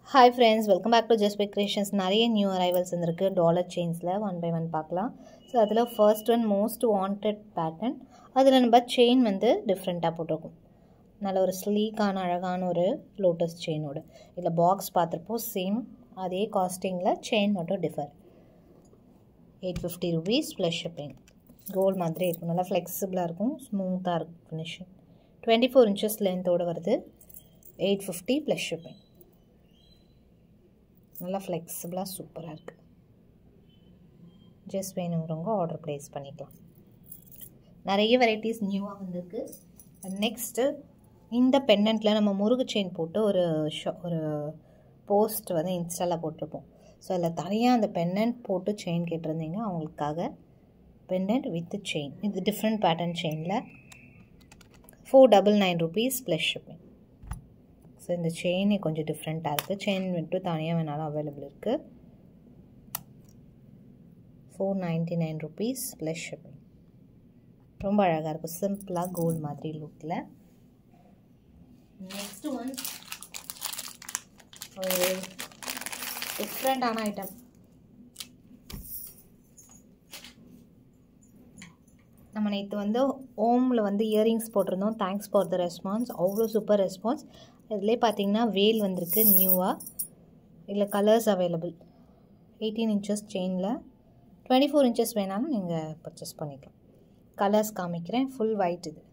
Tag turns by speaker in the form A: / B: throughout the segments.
A: hi friends welcome back to just buy creations நிறைய new arrivals வந்திருக்கு dollar செயின்ஸில் one by one பார்க்கலாம் so அதில் first one most wanted pattern அதில் நம்ம செயின் வந்து டிஃப்ரெண்ட்டாக போட்டிருக்கோம் நல்ல ஒரு ஸ்லீக்கான அழகான ஒரு லோட்டஸ் செயினோட இதில் பாக்ஸ் பார்த்துருப்போம் சேம் அதே காஸ்டிங்கில் செயின் மட்டும் differ eight fifty rupees plus shipping gold மாதிரி இருக்கும் நல்லா ஃப்ளெக்சிபிளாக இருக்கும் ஸ்மூத்தாக இருக்கும் ஃபினிஷிங் டுவெண்ட்டி ஃபோர் இன்ச்சஸ் லென்த்தோடு வருது எயிட் ஃபிஃப்டி ப்ளஸ் ஷிப்பிங் நல்லா ஃப்ளெக்சிபிளாக சூப்பராக இருக்குது ஜஸ்ட் வேணுங்கிறவங்க ஆர்டர் ப்ளேஸ் பண்ணிக்கலாம் நிறைய வெரைட்டிஸ் நியூவாக வந்திருக்கு நெக்ஸ்ட்டு இந்த பெண்டன்ட்டில் நம்ம முருகு செயின் போட்டு ஒரு ஷோ ஒரு போஸ்ட் வந்து இன்ஸ்டாவில் போட்டிருப்போம் ஸோ அதில் தனியாக அந்த பெண்டன்ட் போட்டு செயின் கேட்டிருந்தீங்க அவங்களுக்காக பெண்டன்ட் வித் செயின் இது டிஃப்ரெண்ட் பேட்டர்ன் செயினில் four double nine rupees plus shipping so இந்த செயினே கொஞ்சம் டிஃப்ரெண்ட்டாக இருக்குது செயின் மட்டும் தனியாக வேணாலும் அவைலபிள் இருக்குது four ninety nine rupees plus shipping ரொம்ப அழகாக இருக்கும் சிம்பிளாக கோல்டு மாதிரி லுக்கில் நெக்ஸ்ட் ஒன் ஒரு டிஃப்ரெண்ட்டான ஐட்டம் நம்ம நேற்று வந்து ஓமில் வந்து இயரிங்ஸ் போட்டிருந்தோம் தேங்க்ஸ் ஃபார் த ரெஸ்பான்ஸ் அவ்வளோ சூப்பர் ரெஸ்பான்ஸ் இதிலே பார்த்தீங்கன்னா வேல் வந்திருக்கு நியூவாக இல்லை கலர்ஸ் அவைலபிள் எயிட்டீன் இன்ச்சஸ் செயினில் டுவெண்ட்டி ஃபோர் இன்ச்சஸ் வேணாலும் நீங்கள் பர்ச்சேஸ் பண்ணிக்கலாம் கலர்ஸ் காமிக்கிறேன் ஃபுல் ஒயிட் இது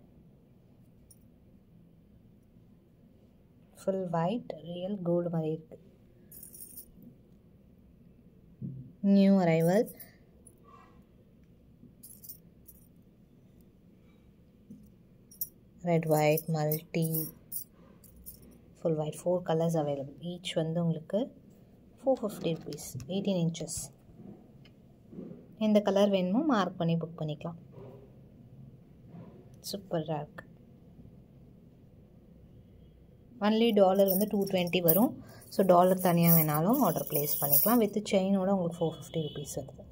A: ஃபுல் ஒயிட் ரியல் கோல்டு மாதிரி இருக்குது new arrival red white multi full white four colours available each வந்து உங்களுக்கு four fifty rupees eighteen inches எந்த கலர் வேணுமோ மார்க் பண்ணி புக் பண்ணிக்கலாம் சூப்பராக இருக்குது ஒன்லி டாலர் வந்து டூ டுவெண்ட்டி வரும் ஸோ டாலர் தனியாக வேணாலும் ஆர்டர் ப்ளேஸ் பண்ணிக்கலாம் வித் செயினோட உங்களுக்கு ஃபோர் ஃபிஃப்டி ருபீஸ் வருது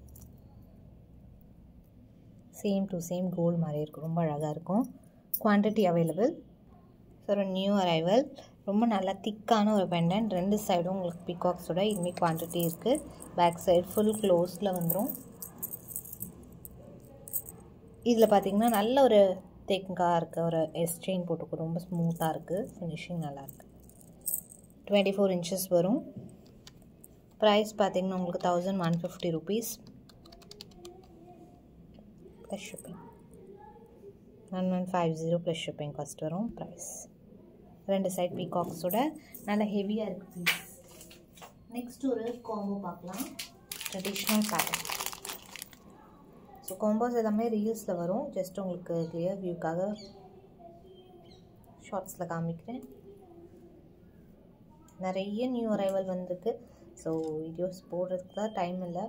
A: சேம் டு சேம் கோல்டு மாதிரி இருக்கும் ரொம்ப அழகாக இருக்கும் குவான்டிட்டி அவைலபிள் ஸோ ஒரு நியூ அரைவல் ரொம்ப நல்லா திக்கான ஒரு பெண்டன்ட் ரெண்டு சைடும் உங்களுக்கு பிகாக்ஸோட இதுமாரி குவான்டிட்டி இருக்குது பேக் சைடு ஃபுல் க்ளோஸில் வந்துடும் இதில் பார்த்திங்கன்னா நல்ல ஒரு தேங்காக இருக்குது ஒரு எஸ் செயின் போட்டுக்கும் ரொம்ப ஸ்மூத்தாக இருக்குது ஃபினிஷிங் நல்லாயிருக்கு டுவெண்ட்டி ஃபோர் இன்ச்சஸ் வரும் ப்ரைஸ் பார்த்திங்கன்னா உங்களுக்கு thousand one fifty rupees plus shipping one one five zero plus shipping cost வரும் ப்ரைஸ் ரெண்டு சைட் பீகாக்ஸோட நல்ல ஹெவியாக இருக்குது பீஸ் நெக்ஸ்ட் ஒரு காம்போ பார்க்கலாம் ட்ரெடிஷ்னல் பேட்டர்ன் ஸோ காம்போஸ் எல்லாமே ரீல்ஸில் வரும் ஜஸ்ட் உங்களுக்கு கிளியர் வியூக்காக ஷார்ட்ஸில் காமிக்கிறேன் நிறைய நியூ அரைவல் வந்திருக்கு ஸோ வீடியோஸ் போடுறதுக்கு தான் டைம் இல்லை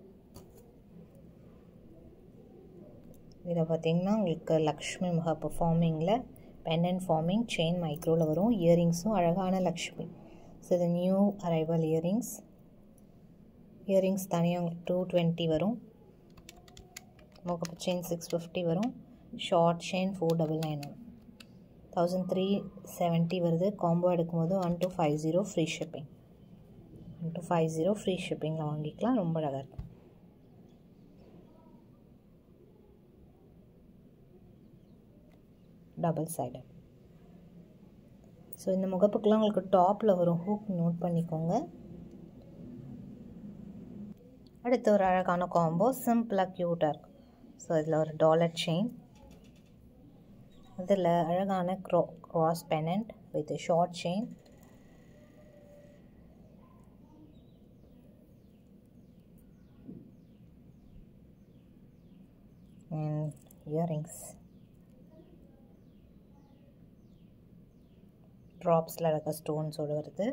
A: இதில் பார்த்திங்கன்னா உங்களுக்கு லக்ஷ்மி மகா பர்ஃபார்மிங்கில் பெண்டன்ட் ஃபார்மிங் செயின் மைக்ரோவில் வரும் இயரிங்ஸும் அழகான லக்ஷ்மி ஸோ இது நியூ அரைவல் இயரிங்ஸ் இயரிங்ஸ் தனியாக டூ டுவெண்ட்டி வரும் முகப்பு செயின் சிக்ஸ் ஃபிஃப்டி வரும் short chain four double nine வரும் தௌசண்ட் த்ரீ செவன்ட்டி வருது காம்போ எடுக்கும்போது one two five zero free shipping one two five zero free ஷிப்பிங்கில் வாங்கிக்கலாம் ரொம்ப அழகாக இருக்கும் டபுள் சைடட் ஸோ இந்த முகப்புக்கெலாம் உங்களுக்கு டாப்பில் வரும் ஹூக் நோட் பண்ணிக்கோங்க அடுத்து ஒரு அழகான காம்போ சிம்பிளாக க்யூட்டாக இருக்கும் ஸோ இதில் ஒரு டாலர் செயின் இதில் அழகான க்ரோ cross pendant with short chain and earrings ட்ராப்ஸில் இருக்க ஸ்டோன்ஸோடு வருது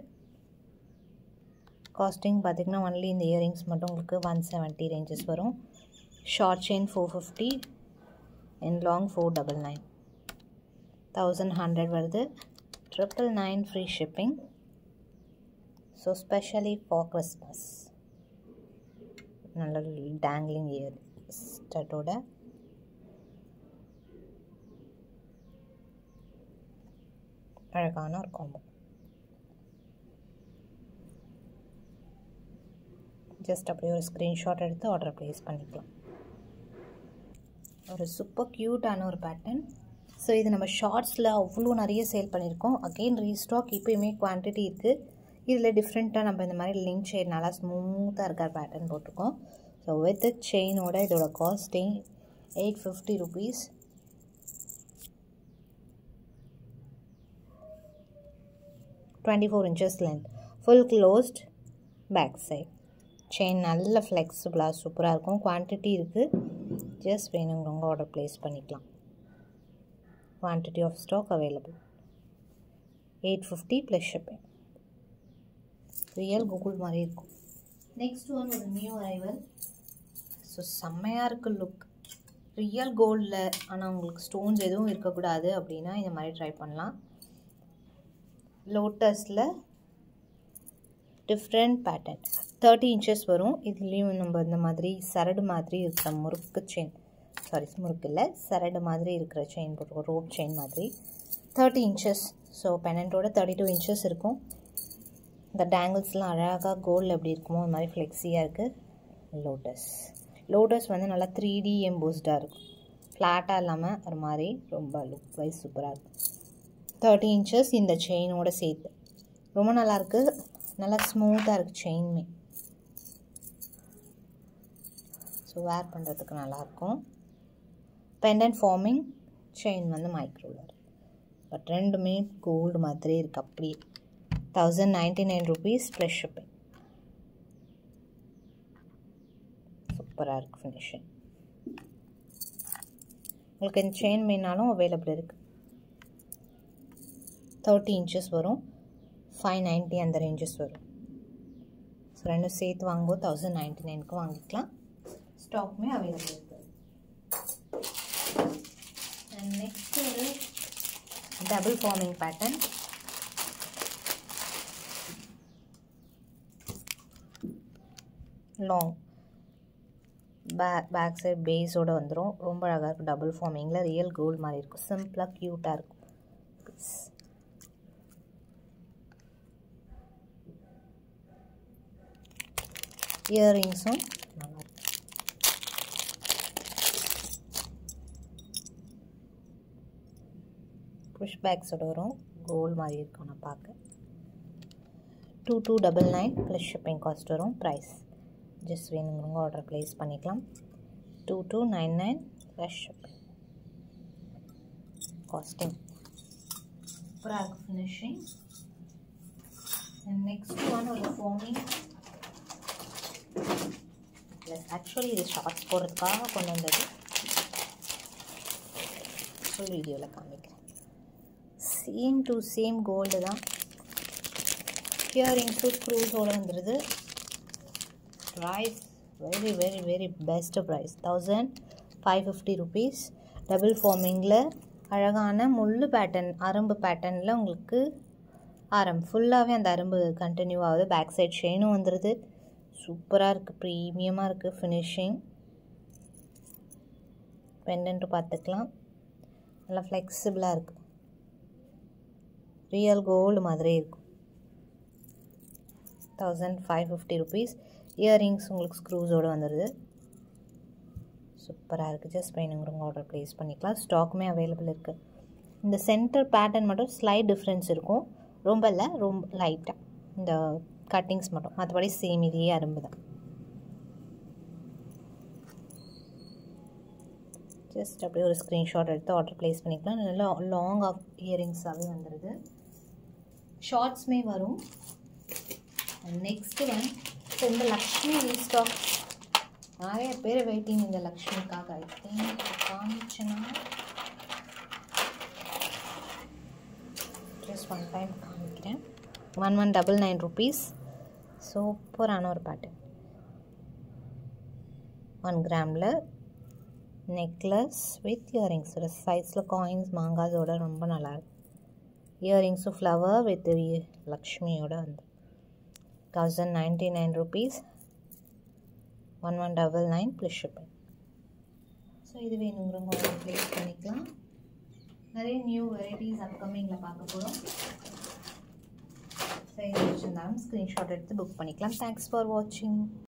A: காஸ்டிங் பார்த்திங்கன்னா ஒன்லி இந்த இயரிங்ஸ் மட்டும் உங்களுக்கு ஒன் செவன்ட்டி ரேஞ்சஸ் வரும் short chain four fifty and long four double nine thousand hundred வருது triple nine free shipping so specially for Christmas நல்ல டேங்லிங் இயர் ஸ்டட்டோட அழகான ஒரு காம்போ ஜஸ்ட் அப்படியே ஒரு ஸ்க்ரீன்ஷாட் எடுத்து ஆர்டர் ப்ளேஸ் பண்ணிக்கலாம் ஒரு சூப்பர் க்யூட்டான ஒரு பேட்டர்ன் ஸோ இது நம்ம ஷார்ட்ஸில் அவ்வளோ நிறைய சேல் பண்ணியிருக்கோம் அகெயின் ரீஸ்டாக் இப்போயுமே குவான்டிட்டி இருக்குது இதில் டிஃப்ரெண்ட்டாக நம்ம இந்த மாதிரி லிங்க் ஷேட் நல்லா ஸ்மூத்தாக இருக்கிற பேட்டர்ன் போட்டிருக்கோம் ஸோ வித் செயினோட இதோட casting eight fifty rupees twenty four inches length full closed back side chain நல்ல ஃப்ளெக்சிபிளாக சூப்பராக இருக்கும் குவான்டிட்டி இருக்குது ஜஸ்ட் வேணுங்கிறவங்க ஆர்டர் ப்ளேஸ் பண்ணிக்கலாம் quantity of stock available eight fifty plus shipping real கூகுள் மாதிரி இருக்கும் நெக்ஸ்ட் ஒன் ஒரு நியூ அரைவல் ஸோ செம்மையாக இருக்குது லுக் ரியல் கோல்டில் ஆனால் உங்களுக்கு ஸ்டோன்ஸ் எதுவும் இருக்கக்கூடாது அப்படின்னா இந்த மாதிரி ட்ரை பண்ணலாம் லோட்டஸில் டிஃப்ரெண்ட் பேட்டர்ன் தேர்ட்டி இன்ச்சஸ் வரும் இதுலேயும் நம்ம இந்த மாதிரி சரடு மாதிரி இருக்கிற முறுக்கு செயின் சாரி முறுக்கு இல்லை சரடு மாதிரி இருக்கிற செயின் போட்டுருக்கோம் ரோப் செயின் மாதிரி தேர்ட்டி இன்ச்சஸ் ஸோ பெனண்ட்டோட தேர்ட்டி டூ இன்ச்சஸ் இருக்கும் இந்த டேங்கிள்ஸ்லாம் அழகாக கோல்டில் எப்படி இருக்குமோ அது மாதிரி ஃப்ளெக்ஸியாக இருக்குது லோட்டஸ் லோட்டஸ் வந்து நல்லா த்ரீ டி எம்போஸ்டாக இருக்கும் ஃப்ளாட்டாக இல்லாமல் ஒரு மாதிரி ரொம்ப லுக் வைஸ் சூப்பராக இருக்கும் தேர்ட்டி இன்ச்சஸ் இந்த செயினோட சேர்த்து ரொம்ப நல்லாயிருக்கு நல்லா ஸ்மூத்தாக இருக்குது செயின்மே ஸோ வேர் பண்ணுறதுக்கு நல்லாயிருக்கும் பெண்டன் ஃபார்மிங் செயின் வந்து மைக்ரோவில் பட் ரெண்டுமே கோல்டு மாதிரி இருக்குது அப்படியே thousand ninety nine rupees plus shipping சூப்பராக இருக்குது ஃபினிஷிங் உங்களுக்கு இந்த செயின் வேணாலும் அவைலபிள் இருக்குது தேர்ட்டி இன்ச்சஸ் வரும் ஃபைவ் நைன்ட்டி அந்த ரேஞ்சஸ் வரும் ஸோ ரெண்டும் சேர்த்து வாங்கும்போது தௌசண்ட் நைன்ட்டி நைனுக்கு வாங்கிக்கலாம் ஸ்டாக்குமே அவைலபிள் இருக்குது அண்ட் நெக்ஸ்ட் ஒரு double forming pattern long back back side பேஸோடு வந்துடும் ரொம்ப அழகாக இருக்கும் டபுள் ஃபார்மிங்கில் ரியல் கோல்டு மாதிரி இருக்கும் சிம்பிளாக க்யூட்டாக இருக்கும் இயரிங்ஸும் நல்லா புஷ் பேக்ஸோட வரும் கோல்டு மாதிரி இருக்கும் நான் பார்க்க two two double nine plus shipping cost வரும் ப்ரைஸ் ஜஸ்ட் வேணுங்கிறவங்க ஆர்டர் ப்ளேஸ் பண்ணிக்கலாம் two two nine nine plus shipping casting சூப்பராக இருக்கும் ஃபினிஷிங் அண்ட் நெக்ஸ்ட் ஒன் ஒரு ஃபார்மிங் ப்ளஸ் ஆக்சுவலி இது ஷார்ட்ஸ் போடுறதுக்காக கொண்டு வந்தது ஃபுல் வீடியோவில் காமிக்கிறேன் சேம் டு சேம் கோல்டு தான் இயரிங்ஸு ஸ்க்ரூஸோடு வந்துடுது price very very very best price thousand five fifty rupees double ஃபார்மிங்கில் அழகான முள்ளு பேட்டர்ன் அரும்பு பேட்டர்னில் உங்களுக்கு ஆரம் ஃபுல்லாகவே அந்த அரும்பு கண்டினியூ ஆகுது பேக் சைட் ஷெயினும் வந்துடுது சூப்பராக இருக்குது ப்ரீமியமாக இருக்குது ஃபினிஷிங் பெண்டன்ட்டு பார்த்துக்கலாம் நல்லா ஃப்ளெக்சிபிளாக இருக்குது ரியல் கோல்டு மாதிரி இருக்கும் thousand five fifty rupees earrings உங்களுக்கு ஸ்க்ரூஸோடு வந்துடுது சூப்பராக இருக்குது ஜஸ்ட் வேணுங்கிறவங்க ஆர்டர் ப்ளேஸ் பண்ணிக்கலாம் ஸ்டாக்குமே அவைலபிள் இருக்குது இந்த சென்டர் பேட்டர்ன் மட்டும் ஸ்லைட் டிஃப்ரென்ஸ் இருக்கும் ரொம்ப இல்லை ரொம்ப லைட்டாக இந்த கட்டிங்ஸ் மட்டும் மற்றபடி சேம் இதே அரும்பு தான் ஜஸ்ட் அப்படியே ஒரு ஸ்க்ரீன்ஷாட் எடுத்து ஆர்டர் ப்ளேஸ் பண்ணிக்கலாம் நல்லா லாங் ஆஃப் இயரிங்ஸாகவே வந்துடுது ஷார்ட்ஸுமே வரும் நெக்ஸ்ட்டு ஒன் ஸோ இந்த லக்ஷ்மி ரீஸ்டாக் நிறைய பேர் வெயிட்டிங் இந்த லக்ஷ்மிக்காக ஐ திங்க் காமிச்சனா ஜஸ்ட் ஒன் டைம் காமிக்கிறேன் one one double nine rupees சூப்பரான ஒரு பேட்டர்ன் ஒன் கிராமில் நெக்லஸ் வித் இயரிங்ஸோட சைஸில் காயின்ஸ் மாங்காஸோட ரொம்ப நல்லாயிருக்கும் இயரிங்ஸும் ஃப்ளவர் வித் லக்ஷ்மியோட வந்து thousand ninety nine rupees one one double nine plus shipping so இது வேணுங்கிறவங்க ஆர்டர் ப்ளேஸ் பண்ணிக்கலாம் நிறைய நியூ வெரைட்டிஸ் அப்கமிங்கில் பார்க்க போகிறோம் ஸோ இது வச்சுருந்தாலும் ஸ்க்ரீன்ஷாட் எடுத்து புக் பண்ணிக்கலாம் தேங்க்ஸ் ஃபார் வாட்சிங்